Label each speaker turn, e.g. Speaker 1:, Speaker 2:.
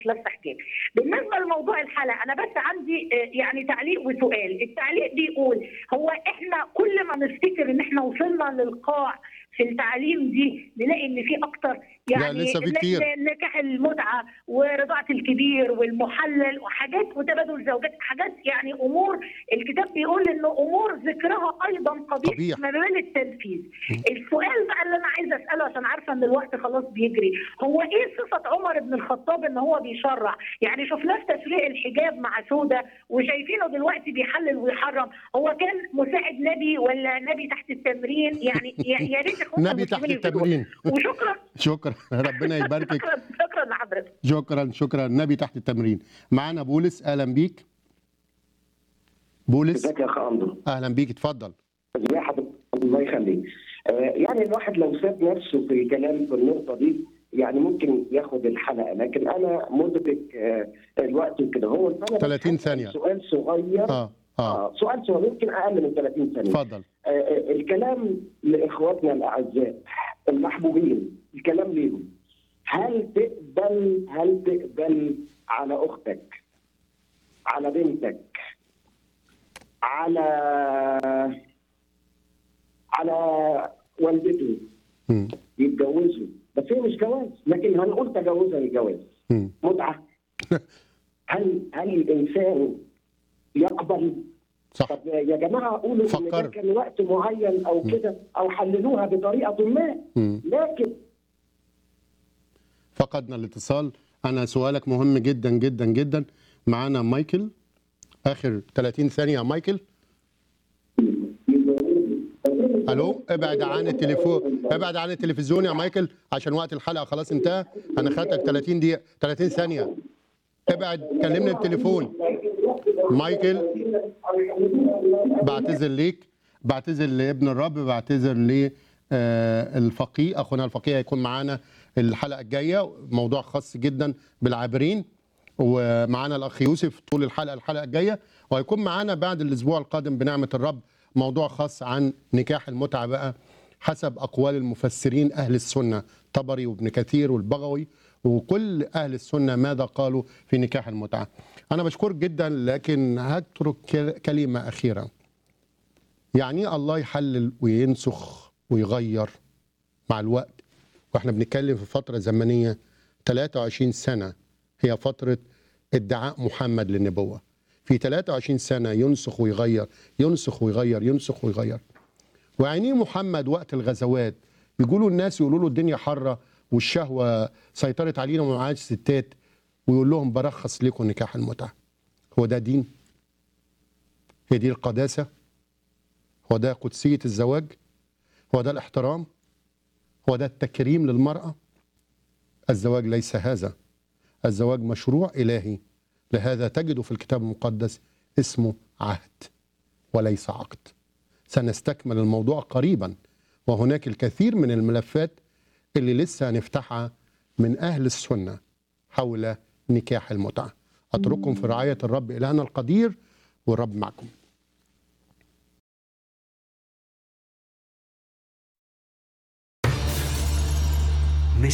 Speaker 1: لابسه حجاب. بالنسبه لموضوع الحلقه انا بس عندي آه، يعني تعليق وسؤال، التعليق بيقول هو احنا كل ما نفتكر ان احنا وصلنا للقاع في التعليم دي نلاقي ان في اكتر يعني
Speaker 2: لسه في
Speaker 1: ن-
Speaker 2: كتير.
Speaker 1: ن- نكاح المتعه ورضاعه الكبير والمحلل وحاجات وتبادل الزوجات حاجات يعني امور الكتاب بيقول انه امور ذكرها ايضا قبيح,
Speaker 2: قبيح.
Speaker 1: ما بين التنفيذ. السؤال بقى اللي انا عايزه اساله عشان عارفه ان الوقت خلاص بيجري هو ايه صفه عمر بن الخطاب ان هو بيشرع يعني شفناه في تشريع الحجاب مع سوده وشايفينه دلوقتي بيحلل ويحرم هو كان مساعد نبي ولا نبي تحت التمرين يعني يا يا ريت اخواننا
Speaker 2: نبي تحت
Speaker 1: المسلمين يفيدونا.
Speaker 2: التمرين
Speaker 1: وشكرا
Speaker 2: شكرا ربنا يباركك
Speaker 1: شكرا شكرا لحضرتك
Speaker 2: شكرا شكرا نبي تحت التمرين معانا بولس اهلا بيك بولس
Speaker 3: ازيك يا اخ اندرو
Speaker 2: اهلا بيك اتفضل
Speaker 3: ازي حضرتك الله يخليك آه يعني الواحد لو ساب نفسه في الكلام في النقطه دي يعني ممكن ياخد الحلقه لكن انا مدرك آه الوقت وكده هو فأنا بس
Speaker 2: 30
Speaker 3: هسأل
Speaker 2: ثانية.
Speaker 3: سؤال صغير
Speaker 2: اه اه
Speaker 3: آه سؤال صغير يمكن اقل من 30 ثانيه
Speaker 2: اتفضل
Speaker 3: آه آه الكلام لاخواتنا الاعزاء المحبوبين الكلام ليهم هل تقبل هل تقبل على اختك على بنتك على على والدته
Speaker 2: مم.
Speaker 3: يتجوزوا بس هي مش جواز لكن هنقول تجوزها للجواز
Speaker 2: مم.
Speaker 3: متعه هل هل الانسان يقبل
Speaker 2: صح
Speaker 3: طب يا جماعه قولوا ان
Speaker 2: فكر.
Speaker 3: ده كان وقت معين او كده او حللوها بطريقه ما
Speaker 2: مم.
Speaker 3: لكن
Speaker 2: فقدنا الاتصال انا سؤالك مهم جدا جدا جدا معانا مايكل اخر 30 ثانيه يا مايكل الو ابعد عن التليفون ابعد عن التلفزيون يا مايكل عشان وقت الحلقه خلاص انتهى انا خدتك 30 دقيقه 30 ثانيه ابعد كلمني بالتليفون مايكل بعتذر ليك بعتذر لابن الرب بعتذر للفقيه اخونا الفقيه هيكون معانا الحلقه الجايه موضوع خاص جدا بالعابرين ومعانا الاخ يوسف طول الحلقه الحلقه الجايه وهيكون معانا بعد الاسبوع القادم بنعمه الرب موضوع خاص عن نكاح المتعه بقى حسب اقوال المفسرين اهل السنه طبري وابن كثير والبغوي وكل اهل السنه ماذا قالوا في نكاح المتعه. انا بشكرك جدا لكن هترك كل- كلمه اخيره. يعني إيه الله يحلل وينسخ ويغير مع الوقت واحنا بنتكلم في فتره زمنيه 23 سنه هي فتره ادعاء محمد للنبوه. في 23 سنه ينسخ ويغير ينسخ ويغير ينسخ ويغير. وعينيه محمد وقت الغزوات يقولوا الناس يقولوا له الدنيا حره والشهوه سيطرت علينا وما عادش ستات ويقول لهم برخص لكم نكاح المتعه. هو ده دين؟ هي دي القداسه؟ هو ده قدسيه الزواج؟ هو ده الاحترام؟ هو ده التكريم للمراه؟ الزواج ليس هذا. الزواج مشروع الهي لهذا تجد في الكتاب المقدس اسمه عهد وليس عقد. سنستكمل الموضوع قريبا وهناك الكثير من الملفات اللي لسه هنفتحها من أهل السنة حول نكاح المتعة أترككم في رعاية الرب إلهنا القدير والرب معكم